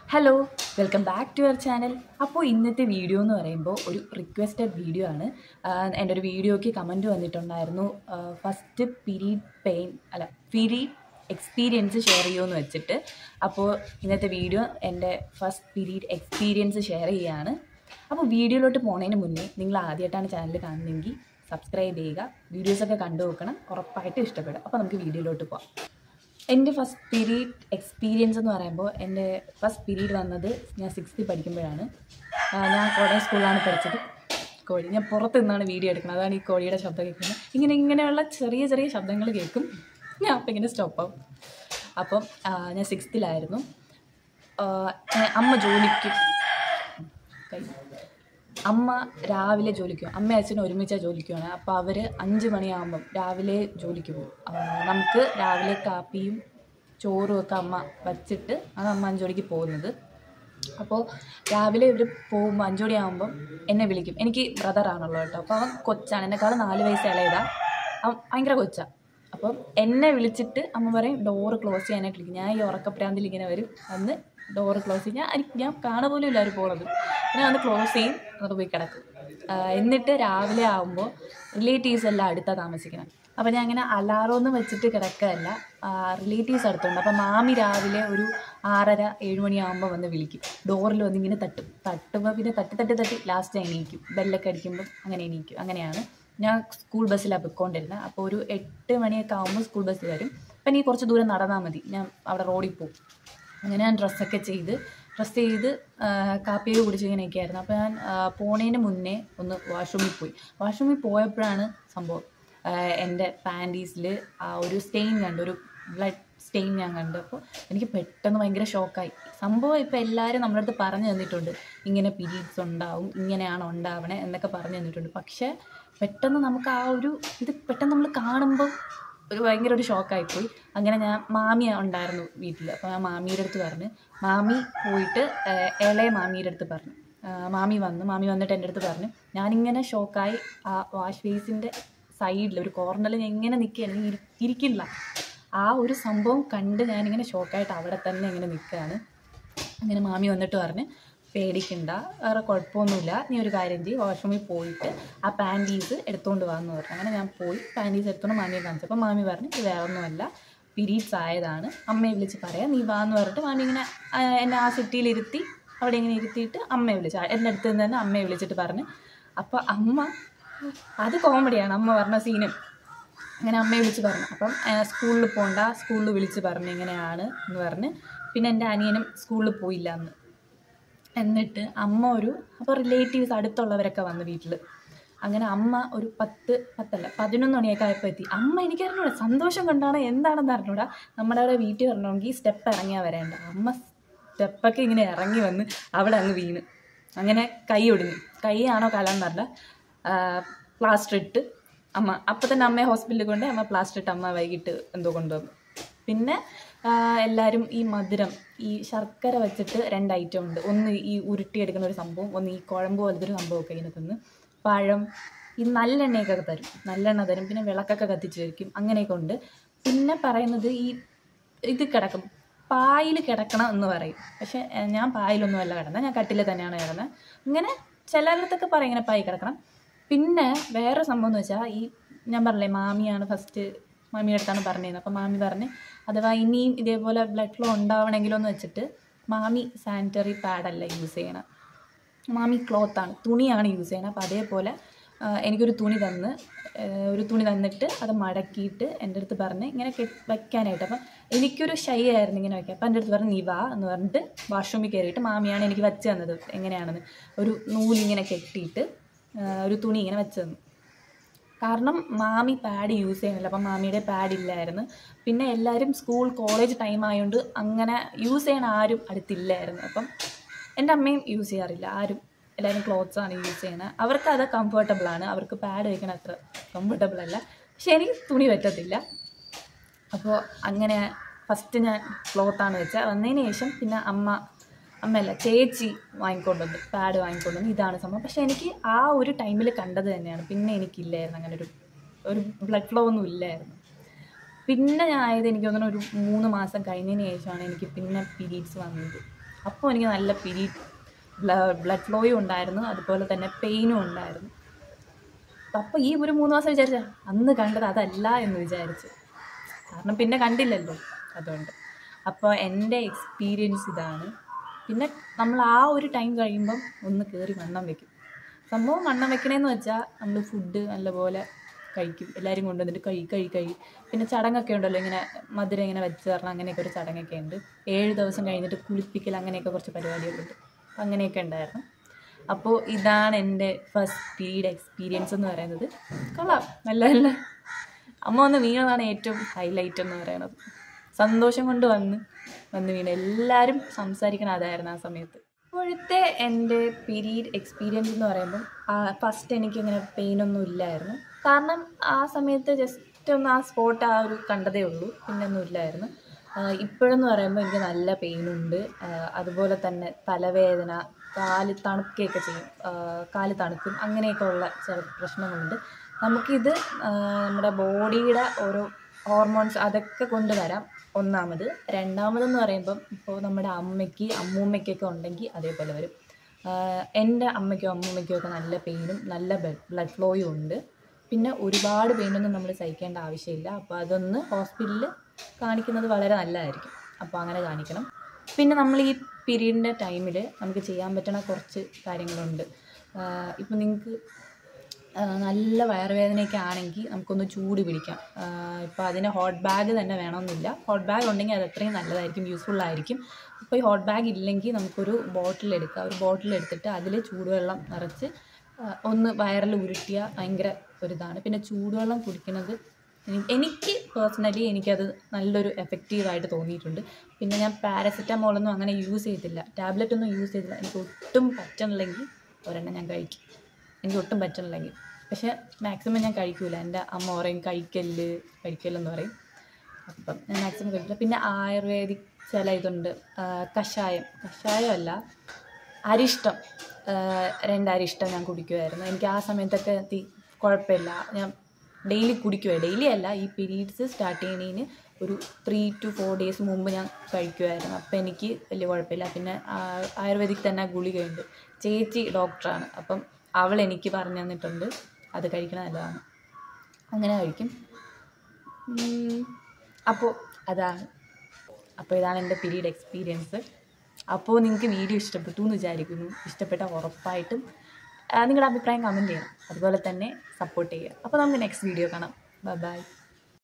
hello welcome back to our channel അപ്പോൾ ഇന്നത്തെ video എന്ന് പറയുമ്പോൾ ഒരു റിക്വസ്റ്റഡ് വീഡിയോ ആണ് ആഹ് എൻ്റെ ഒരു വീഡിയോയ്ക്ക് കമൻറ്റ് വന്നിട്ടുണ്ടായിരുന്നു ഫസ്റ്റ് പീരീഡ് പെയിൻ അല്ല പീരീഡ് എക്സ്പീരിയൻസ് ഷെയർ ചെയ്യുമെന്ന് വെച്ചിട്ട് അപ്പോൾ ഇന്നത്തെ വീഡിയോ എൻ്റെ ഫസ്റ്റ് പീരീഡ് എക്സ്പീരിയൻസ് ഷെയർ ചെയ്യുകയാണ് അപ്പോൾ വീഡിയോയിലോട്ട് പോണതിന് മുന്നേ നിങ്ങൾ ആദ്യമായിട്ടാണ് ചാനൽ കാണുന്നതെങ്കിൽ സബ്സ്ക്രൈബ് ചെയ്യുക വീഡിയോസൊക്കെ കണ്ടു നോക്കണം ഉറപ്പായിട്ടും ഇഷ്ടപ്പെടും അപ്പോൾ നമുക്ക് വീഡിയോയിലോട്ട് പോകാം എൻ്റെ ഫസ്റ്റ് പീരീഡ് എക്സ്പീരിയൻസ് എന്ന് പറയുമ്പോൾ എൻ്റെ ഫസ്റ്റ് പീരീഡ് വന്നത് ഞാൻ സിക്സ്ത്തിൽ പഠിക്കുമ്പോഴാണ് ആ, ഞാൻ കോട്ടയം സ്കൂളിലാണ് പഠിച്ചത് കോഴി ഞാൻ പുറത്ത് നിന്നാണ് വീഡിയോ എടുക്കുന്നത് അതാണ് ഈ കോഴിയുടെ ശബ്ദം കേൾക്കുന്നത് ഇങ്ങനെ ഇങ്ങനെയുള്ള ചെറിയ ചെറിയ ശബ്ദങ്ങൾ കേൾക്കും ഞാൻ അപ്പം ഇങ്ങനെ സ്റ്റോപ്പ് ആവും അപ്പം ആ, ഞാൻ സിക്സ്ത്തിലായിരുന്നു അമ്മ ജോലിക്ക് കൈ അമ്മ രാവിലെ ജോലിക്ക് പോകും അമ്മ അച്ഛനും ഒരുമിച്ചാണ് ജോലിക്ക് പോകണേ അപ്പോൾ അവർ അഞ്ച് മണിയാകുമ്പം രാവിലെ ജോലിക്ക് പോകും ആ, നമുക്ക് രാവിലെ കാപ്പിയും ചോറും ഒക്കെ അമ്മ വച്ചിട്ട് ആണ് അമ്മ അഞ്ച് മണിക്ക് പോകുന്നത് അപ്പോൾ രാവിലെ ഇവർ പോകുമ്പോൾ അഞ്ച് മണിയാകുമ്പം എന്നെ വിളിക്കും എനിക്ക് ബ്രദറാണല്ലോ കേട്ടോ അപ്പോൾ അവൻ കൊച്ചാണ് എന്നെക്കാളും നാല് വയസ്സ് ഇളയതാ അവൻ ഭയങ്കര കൊച്ചാണ് അപ്പം എന്നെ വിളിച്ചിട്ട് അമ്മ പറയും ഡോറ് ക്ലോസ് ചെയ്യാനായിട്ട് വിളിക്കും ഞാൻ ഈ ഉറക്കപ്രാന്തിൽ ഇങ്ങനെ വരും വന്ന് ഡോറ് ക്ലോസ് ചെയ്യും ഞാൻ എനിക്ക് ഞാൻ കാണുക പോലും ഇല്ല അവർ പോണത് പിന്നെ വന്ന് ക്ലോസ് ചെയ്യും എന്നിട്ട് പോയി കിടക്കും ആ, എന്നിട്ട് രാവിലെ ആകുമ്പോൾ റിലേറ്റീവ്സ് എല്ലാം അടുത്താണ് താമസിക്കണം അപ്പോൾ ഞാൻ അങ്ങനെ അലാറമൊന്നും വെച്ചിട്ട് കിടക്കുകയല്ല റിലേറ്റീവ്സ് അടുത്തുണ്ട് അപ്പോൾ മാമി രാവിലെ ഒരു ആറര ഏഴ് മണിയാകുമ്പോൾ വന്ന് വിളിക്കും ഡോറിൽ വന്ന് ഇങ്ങനെ തട്ടും തട്ടുമ്പോൾ പിന്നെ തട്ടി തട്ടി തട്ടി ലാസ്റ്റ് എണീക്കും ബെല്ലൊക്കെ അടിക്കുമ്പോൾ അങ്ങനെ എണീക്കും അങ്ങനെയാണ് ഞാൻ സ്കൂൾ ബസ്സിലാണ് പൊയ്ക്കൊണ്ടിരുന്നത് അപ്പോൾ ഒരു എട്ട് മണിയൊക്കെ ആകുമ്പോൾ സ്കൂൾ ബസ് വരും അപ്പം നീ കുറച്ച് ദൂരം നടന്നാൽ മതി ഞാൻ അവിടെ റോഡിൽ പോകും അങ്ങനെ ഞാൻ ഡ്രസ്സൊക്കെ ചെയ്ത് ഡ്രസ്സ് ചെയ്ത് ആ, കാപ്പിയൊക്കെ കുടിച്ച് ഇങ്ങനെയൊക്കെ ആയിരുന്നു അപ്പോൾ ഞാൻ ആ, പോണേന് മുന്നേ ഒന്ന് വാഷ്റൂമിൽ പോയി വാഷ്റൂമിൽ പോയപ്പോഴാണ് സംഭവം ആ, എൻ്റെ പാൻറ്റീസിൽ ആ ഒരു സ്റ്റെയിൻ കണ്ടു ഒരു ബ്ലഡ് സ്റ്റെയിൻ ഞാൻ കണ്ടു അപ്പോൾ എനിക്ക് പെട്ടെന്ന് ഭയങ്കര ഷോക്കായി സംഭവം ഇപ്പോൾ എല്ലാവരും നമ്മുടെ അടുത്ത് പറഞ്ഞു തന്നിട്ടുണ്ട് ഇങ്ങനെ പീരീഡ്സ് ഉണ്ടാവും ഇങ്ങനെയാണ് ഉണ്ടാവണേ എന്നൊക്കെ പറഞ്ഞു തന്നിട്ടുണ്ട് പക്ഷേ പെട്ടെന്ന് നമുക്ക് ആ ഒരു ഇത് പെട്ടെന്ന് നമ്മൾ കാണുമ്പോൾ ഒരു ഭയങ്കര ഒരു ഷോക്കായിപ്പോയി അങ്ങനെ ഞാൻ മാമി ഉണ്ടായിരുന്നു വീട്ടിൽ അപ്പോൾ ഞാൻ മാമിയുടെ അടുത്ത് പറഞ്ഞു മാമി പോയിട്ട് ഏഹ്, ഇളയ മാമിയുടെ അടുത്ത് പറഞ്ഞു ആ, മാമി വന്നു മാമി വന്നിട്ട് എൻ്റെ അടുത്ത് പറഞ്ഞു ഞാനിങ്ങനെ ഷോക്കായി ആ വാഷ് ബേസിൻ്റെ സൈഡിൽ ഒരു കോർണറിൽ ഞാൻ ഇങ്ങനെ നിൽക്കുകയാണ് ഇരി ഇരിക്കില്ല ആ ഒരു സംഭവം കണ്ട് ഞാനിങ്ങനെ ഷോക്കായിട്ട് അവിടെ തന്നെ ഇങ്ങനെ നിൽക്കുകയാണ് അങ്ങനെ മാമി വന്നിട്ട് പറഞ്ഞ് പേടിക്കണ്ട വേറെ കുഴപ്പമൊന്നുമില്ല നീ ഒരു കാര്യം ചെയ്യ് വാഷ്റൂമിൽ പോയിട്ട് ആ പാൻറ്റീസ് എടുത്തുകൊണ്ട് വാന്ന് പറഞ്ഞു അങ്ങനെ ഞാൻ പോയി പാൻറ്റീസ് എടുത്തുകൊണ്ട് മാമിയെ കാണിച്ചപ്പോൾ മാമി പറഞ്ഞു ഇത് വേറെ ഒന്നുമല്ല പീരീഡ്സ് ആയതാണ് അമ്മയെ വിളിച്ച് പറയാം നീ വാന്ന് പറഞ്ഞിട്ട് മാമി ഇങ്ങനെ ആ, എന്നെ ആ സിറ്റിയിൽ ഇരുത്തി അവിടെ ഇങ്ങനെ ഇരുത്തിയിട്ട് അമ്മയെ വിളിച്ചു എൻ്റെ അടുത്ത് നിന്ന് തന്നെ അമ്മയെ വിളിച്ചിട്ട് പറഞ്ഞു അപ്പോൾ അമ്മ അത് കോമഡിയാണ് അമ്മ പറഞ്ഞ സീനും അങ്ങനെ അമ്മയെ വിളിച്ച് പറഞ്ഞു അപ്പം സ്കൂളിൽ പോകണ്ട സ്കൂളിൽ വിളിച്ച് പറഞ്ഞു ഇങ്ങനെയാണ് എന്ന് പറഞ്ഞ് പിന്നെ എൻ്റെ അനിയനും സ്കൂളിൽ പോയില്ല അന്ന് എന്നിട്ട് അമ്മ ഒരു അപ്പോൾ റിലേറ്റീവ്സ് അടുത്തുള്ളവരൊക്കെ വന്നു വീട്ടിൽ അങ്ങനെ അമ്മ ഒരു പത്ത് പത്തല്ല പതിനൊന്ന് മണിയൊക്കെ ആയപ്പോൾ എത്തി അമ്മ എനിക്കറിഞ്ഞൂടാ സന്തോഷം കൊണ്ടാണ് എന്താണെന്ന് അറിഞ്ഞൂടാ നമ്മുടെ അവിടെ വീട്ടിൽ വരണമെങ്കിൽ സ്റ്റെപ്പ് ഇറങ്ങിയാൽ വരേണ്ട അമ്മ സ്റ്റെപ്പൊക്കെ ഇങ്ങനെ ഇറങ്ങി വന്ന് അവിടെ അങ്ങ് വീണ് അങ്ങനെ കൈ ഒടിഞ്ഞു കൈയാണോ കലന്നല്ല പ്ലാസ്റ്റർ ഇട്ട് അമ്മ അപ്പം തന്നെ അമ്മയെ ഹോസ്പിറ്റലിൽ കൊണ്ട് അമ്മ പ്ലാസ്റ്റർ ഇട്ട് അമ്മ വൈകിട്ട് എന്തോ കൊണ്ടുവന്നു പിന്നെ ആ, എല്ലാവരും ഈ മധുരം ഈ ശർക്കര വെച്ചിട്ട് രണ്ട് ഐറ്റം ഉണ്ട് ഒന്ന് ഈ ഉരുട്ടിയെടുക്കുന്ന ഒരു സംഭവം ഒന്ന് ഈ കുഴമ്പ് പോലത്തെ ഒരു സംഭവമൊക്കെ ഇങ്ങനെ തന്ന് പഴം ഈ നല്ലെണ്ണയൊക്കെ തരും നല്ലെണ്ണ തരും പിന്നെ വിളക്കൊക്കെ കത്തിച്ച് വയ്ക്കും അങ്ങനെയൊക്കെ ഉണ്ട് പിന്നെ പറയുന്നത് ഈ ഇത് കിടക്കും പായിൽ കിടക്കണം എന്ന് പറയും പക്ഷെ ഏഹ്, ഞാൻ പായിലൊന്നും അല്ല കിടന്നത് ഞാൻ കട്ടിൽ തന്നെയാണ് കിടന്നത് ഇങ്ങനെ ചിലയിടത്തൊക്കെ പറയും ഇങ്ങനെ പായി കിടക്കണം പിന്നെ വേറെ സംഭവം എന്ന് വെച്ചാൽ ഈ ഞാൻ പറഞ്ഞില്ലേ മാമിയാണ് ഫസ്റ്റ് മാമിയുടെ അടുത്താണ് പറഞ്ഞത് അപ്പോൾ മാമി പറഞ്ഞ് അഥവാ ഇനിയും ഇതേപോലെ ബ്ലഡ് ഫ്ലോ ഉണ്ടാവണമെങ്കിലോ എന്ന് വെച്ചിട്ട് മാമി സാനിറ്ററി പാഡല്ല യൂസ് ചെയ്യണം മാമി ക്ലോത്താണ് തുണിയാണ് യൂസ് ചെയ്യണത് അപ്പോൾ അതേപോലെ ആ, എനിക്കൊരു തുണി തന്ന് ആ, ഒരു തുണി തന്നിട്ട് അത് മടക്കിയിട്ട് എൻ്റെ അടുത്ത് പറഞ്ഞ് ഇങ്ങനെ കെ- വെക്കാനായിട്ട് അപ്പം എനിക്കൊരു ഷൈ ആയിരുന്നു ഇങ്ങനെ വെക്കാൻ അപ്പം എൻ്റെ അടുത്ത് പറഞ്ഞ് നീ വാ എന്ന് പറഞ്ഞിട്ട് വാഷ്റൂമിൽ കയറിയിട്ട് മാമിയാണ് എനിക്ക് വെച്ച് തന്നത് എങ്ങനെയാണെന്ന് ഒരു നൂലിങ്ങനെ കെട്ടിയിട്ട് ആ, ഒരു തുണി ഇങ്ങനെ വെച്ച് തന്നു കാരണം മാമി പാഡ് യൂസ് ചെയ്യുന്നില്ല അപ്പം മാമിയുടെ പാഡ് ഇല്ലായിരുന്നു പിന്നെ എല്ലാവരും സ്കൂൾ കോളേജ് ടൈം ആയതുകൊണ്ട് അങ്ങനെ യൂസ് ചെയ്യണ ആരും അടുത്തില്ലായിരുന്നു അപ്പം എൻ്റെ അമ്മയും യൂസ് ചെയ്യാറില്ല ആരും എല്ലാവരും ക്ലോത്ത്സ് ആണ് യൂസ് ചെയ്യുന്നത് അവർക്ക് അത് കംഫർട്ടബിൾ ആണ് അവർക്ക് പാഡ് വയ്ക്കണ അത്ര കംഫർട്ടബിൾ അല്ല പക്ഷെ എനിക്ക് തുണി പറ്റത്തില്ല അപ്പോൾ അങ്ങനെ ഫസ്റ്റ് ഞാൻ ക്ലോത്താണ് വെച്ചത് വന്നതിന് ശേഷം പിന്നെ അമ്മ അമ്മയല്ല ചേച്ചി വാങ്ങിക്കൊണ്ടുവന്നു പാഡ് വാങ്ങിക്കൊണ്ടുവന്നു ഇതാണ് സംഭവം പക്ഷെ എനിക്ക് ആ ഒരു ടൈമിൽ കണ്ടത് തന്നെയാണ് പിന്നെ എനിക്കില്ലായിരുന്നു അങ്ങനെ ഒരു ഒരു ബ്ലഡ് ഫ്ലോ ഒന്നും ഇല്ലായിരുന്നു പിന്നെ ഞാൻ ആയത് എനിക്ക് തോന്നുന്നു ഒരു മൂന്ന് മാസം കഴിഞ്ഞതിന് ശേഷമാണ് എനിക്ക് പിന്നെ പീരീഡ്സ് വന്നത് അപ്പോൾ എനിക്ക് നല്ല പീരീഡ് ബ്ലഡ് ഫ്ലോയും ഉണ്ടായിരുന്നു അതുപോലെ തന്നെ പെയിനും ഉണ്ടായിരുന്നു അപ്പോൾ ഈ ഒരു മൂന്ന് മാസം വിചാരിച്ച അന്ന് കണ്ടത് അതല്ല എന്ന് വിചാരിച്ചു കാരണം പിന്നെ കണ്ടില്ലല്ലോ അതുകൊണ്ട് അപ്പോൾ എൻ്റെ എക്സ്പീരിയൻസ് ഇതാണ് പിന്നെ നമ്മൾ ആ ഒരു ടൈം കഴിയുമ്പം ഒന്ന് കയറി വണ്ണം വെക്കും സംഭവം വണ്ണം വെക്കണേന്ന് വെച്ചാൽ നമ്മൾ ഫുഡ് നല്ലപോലെ കഴിക്കും എല്ലാവരും കൊണ്ടുവന്നിട്ട് കഴി കഴി കഴി പിന്നെ ചടങ്ങൊക്കെ ഉണ്ടല്ലോ ഇങ്ങനെ മധുരം ഇങ്ങനെ വെച്ച് തരണം അങ്ങനെയൊക്കെ ഒരു ചടങ്ങൊക്കെ ഉണ്ട് ഏഴ് ദിവസം കഴിഞ്ഞിട്ട് കുളിപ്പിക്കൽ അങ്ങനെയൊക്കെ കുറച്ച് പരിപാടികളൊക്കെ ഉണ്ട് അങ്ങനെയൊക്കെ ഉണ്ടായിരുന്നു അപ്പോൾ ഇതാണ് എൻ്റെ ഫസ്റ്റ് പീരീഡ് എക്സ്പീരിയൻസ് എന്ന് പറയുന്നത് കൊള്ളാം നല്ല നല്ല അമ്മ വന്ന് വീണതാണ് ഏറ്റവും ഹൈലൈറ്റ് എന്ന് പറയുന്നത് സന്തോഷം കൊണ്ട് വന്ന് വന്ന് വീണ് എല്ലാവരും സംസാരിക്കണം അതായിരുന്നു ആ സമയത്ത് ഇപ്പോഴത്തെ എൻ്റെ പീരീഡ് എക്സ്പീരിയൻസ് എന്ന് പറയുമ്പോൾ ഫസ്റ്റ് എനിക്കിങ്ങനെ പെയിനൊന്നും ഇല്ലായിരുന്നു കാരണം ആ സമയത്ത് ജസ്റ്റ് ഒന്ന് ആ സ്പോട്ട് ആ ഒരു കണ്ടതേ ഉള്ളൂ പിന്നെ ഒന്നും ഇല്ലായിരുന്നു ഇപ്പോഴെന്ന് പറയുമ്പോൾ എനിക്ക് നല്ല പെയിനുണ്ട് അതുപോലെ തന്നെ തലവേദന കാല് തണുക്കുകയൊക്കെ ചെയ്യും ആ, കാല് തണുക്കും അങ്ങനെയൊക്കെ ഉള്ള ചില പ്രശ്നങ്ങളുണ്ട് നമുക്കിത് ആ, നമ്മുടെ ബോഡിയുടെ ഓരോ ഹോർമോൺസ് അതൊക്കെ കൊണ്ടുവരാം ഒന്നാമത് രണ്ടാമതെന്ന് പറയുമ്പം ഇപ്പോൾ നമ്മുടെ അമ്മയ്ക്ക് അമ്മൂമ്മയ്ക്കൊക്കെ ഉണ്ടെങ്കിൽ അതേപോലെ വരും ആഹ് എൻ്റെ അമ്മയ്ക്കോ അമ്മൂമ്മയ്ക്കോ ഒക്കെ നല്ല പെയിനും നല്ല ബ്ലഡ് ഫ്ലോയും ഉണ്ട് പിന്നെ ഒരുപാട് പെയിനൊന്നും നമ്മൾ സഹിക്കേണ്ട ആവശ്യമില്ല അപ്പോൾ അതൊന്ന് ഹോസ്പിറ്റലിൽ കാണിക്കുന്നത് വളരെ നല്ലതായിരിക്കും അപ്പോൾ അങ്ങനെ കാണിക്കണം പിന്നെ നമ്മൾ ഈ പീരീഡിൻ്റെ ടൈമിൽ നമുക്ക് ചെയ്യാൻ പറ്റുന്ന കുറച്ച് കാര്യങ്ങളുണ്ട് ഇപ്പോൾ നിങ്ങൾക്ക് നല്ല വയറുവേദനയൊക്കെ ആണെങ്കിൽ നമുക്കൊന്ന് ചൂട് പിടിക്കാം ഇപ്പോൾ അതിന് ഹോട്ട് ബാഗ് തന്നെ വേണമെന്നില്ല ഹോട്ട് ബാഗ് ഉണ്ടെങ്കിൽ അത് അത്രയും നല്ലതായിരിക്കും യൂസ്ഫുൾ ആയിരിക്കും ഇപ്പോൾ ഈ ഹോട്ട് ബാഗ് ഇല്ലെങ്കിൽ നമുക്കൊരു ബോട്ടിൽ എടുക്കാം ഒരു ബോട്ടിൽ എടുത്തിട്ട് അതിൽ ചൂടുവെള്ളം നിറച്ച് ആ, ഒന്ന് വയറിൽ ഉരുട്ടിയ ഭയങ്കര ഒരിതാണ് പിന്നെ ചൂടുവെള്ളം കുടിക്കുന്നത് എനി- എനിക്ക് പേഴ്സണലി എനിക്കത് നല്ലൊരു എഫക്റ്റീവായിട്ട് തോന്നിയിട്ടുണ്ട് പിന്നെ ഞാൻ പാരസെറ്റമോളൊന്നും അങ്ങനെ യൂസ് ചെയ്തില്ല ടാബ്ലറ്റ് ഒന്നും യൂസ് ചെയ്തില്ല എനിക്ക് ഒട്ടും പറ്റണില്ലെങ്കിൽ ഒരെണ്ണം ഞാൻ കഴിക്കും എനിക്ക് ഒട്ടും പറ്റണില്ലെങ്കിൽ പക്ഷെ മാക്സിമം ഞാൻ കഴിക്കൂല എൻ്റെ അമ്മ പറയും കഴിക്കല്ല് കഴിക്കല്ലെന്ന് പറയും അപ്പം ഞാൻ മാക്സിമം കഴിക്കില്ല പിന്നെ ആയുർവേദിക് ചില ഇതുണ്ട് ആ, കഷായം കഷായമല്ല അരിഷ്ടം ആ, രണ്ട് അരിഷ്ടം ഞാൻ കുടിക്കുമായിരുന്നു എനിക്ക് ആ സമയത്തൊക്കെ തി കുഴപ്പമില്ല ഞാൻ ഡെയിലി കുടിക്കുവേ ഡെയിലി അല്ല ഈ പീരീഡ്സ് സ്റ്റാർട്ട് ചെയ്യുന്നതിന് ഒരു ത്രീ ടു ഫോർ ഡേയ്സ് മുമ്പ് ഞാൻ കഴിക്കുമായിരുന്നു അപ്പോൾ എനിക്ക് വലിയ കുഴപ്പമില്ല പിന്നെ ആ- ആയുർവേദിക് തന്നെ ഗുളികയുണ്ട് ചേച്ചി ഡോക്ടറാണ് അപ്പം അവൾ എനിക്ക് പറഞ്ഞു തന്നിട്ടുണ്ട് അത് കഴിക്കണത് നല്ലതാണ് അങ്ങനെ കഴിക്കും ഉം, അപ്പോൾ അതാണ് അപ്പോൾ ഇതാണ് എൻ്റെ പീരീഡ് എക്സ്പീരിയൻസ് അപ്പോൾ നിങ്ങൾക്ക് വീഡിയോ ഇഷ്ടപ്പെട്ടു എന്ന് വിചാരിക്കുന്നു ഇഷ്ടപ്പെട്ട ഉറപ്പായിട്ടും ആ, നിങ്ങളുടെ അഭിപ്രായം കമൻറ്റ് ചെയ്യണം അതുപോലെ തന്നെ സപ്പോർട്ട് ചെയ്യുക അപ്പോൾ നമുക്ക് നെക്സ്റ്റ് വീഡിയോ കാണാം ബൈ ബൈ